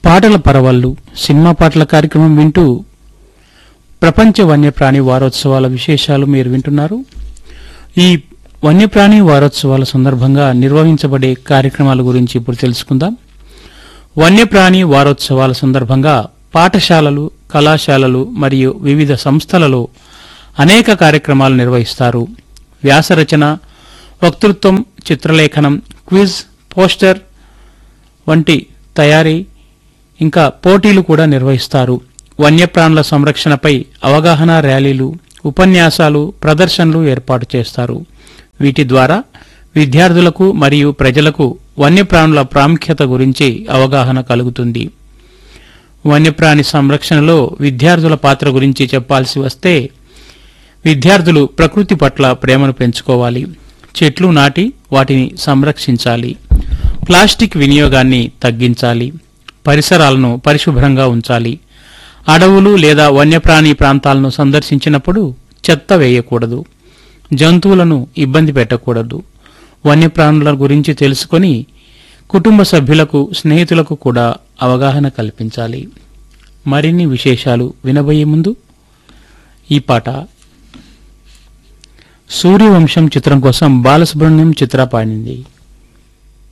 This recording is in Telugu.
పాటల పరవళ్ళు సినిమా పాటల కార్యక్రమం వింటూ ప్రపంచ వన్యప్రాణి వారోత్సవాల విశేషాలు మీరు వింటున్నారు ఈ వన్యప్రాణి వారోత్సవాల సందర్భంగా నిర్వహించబడే కార్యక్రమాల గురించి ఇప్పుడు తెలుసుకుందాం వన్యప్రాణి వారోత్సవాల సందర్భంగా పాఠశాలలు కళాశాలలు మరియు వివిధ సంస్థలలో అనేక కార్యక్రమాలు నిర్వహిస్తారు వ్యాసరచన వక్తృత్వం చిత్రలేఖనం క్విజ్ పోస్టర్ వంటి తయారీ ఇంకా పోటీలు కూడా నిర్వహిస్తారు వన్యప్రాణుల సంరక్షణపై అవగాహన ర్యాలీలు ఉపన్యాసాలు ప్రదర్శనలు ఏర్పాటు చేస్తారు వీటి ద్వారా విద్యార్థులకు మరియు ప్రజలకు వన్యప్రాణుల ప్రాముఖ్యత గురించి అవగాహన కలుగుతుంది వన్యప్రాణి సంరక్షణలో విద్యార్థుల పాత్ర గురించి చెప్పాల్సి వస్తే విద్యార్థులు ప్రకృతి పట్ల ప్రేమను పెంచుకోవాలి చెట్లు నాటి వాటిని సంరక్షించాలి ప్లాస్టిక్ వినియోగాన్ని తగ్గించాలి పరిసరాలను పరిశుభ్రంగా ఉంచాలి అడవులు లేదా వన్యప్రాణి ప్రాంతాలను సందర్శించినప్పుడు చెత్త వేయకూడదు జంతువులను ఇబ్బంది పెట్టకూడదు వన్యప్రాణుల గురించి తెలుసుకొని కుటుంబ సభ్యులకు స్నేహితులకు కూడా అవగాహన కల్పించాలి మరిన్ని విశేషాలు వినబోయే ముందు ఈ పాట సూర్యవంశం చిత్రం కోసం బాలసుబ్రహ్మణ్యం చిత్ర పాడింది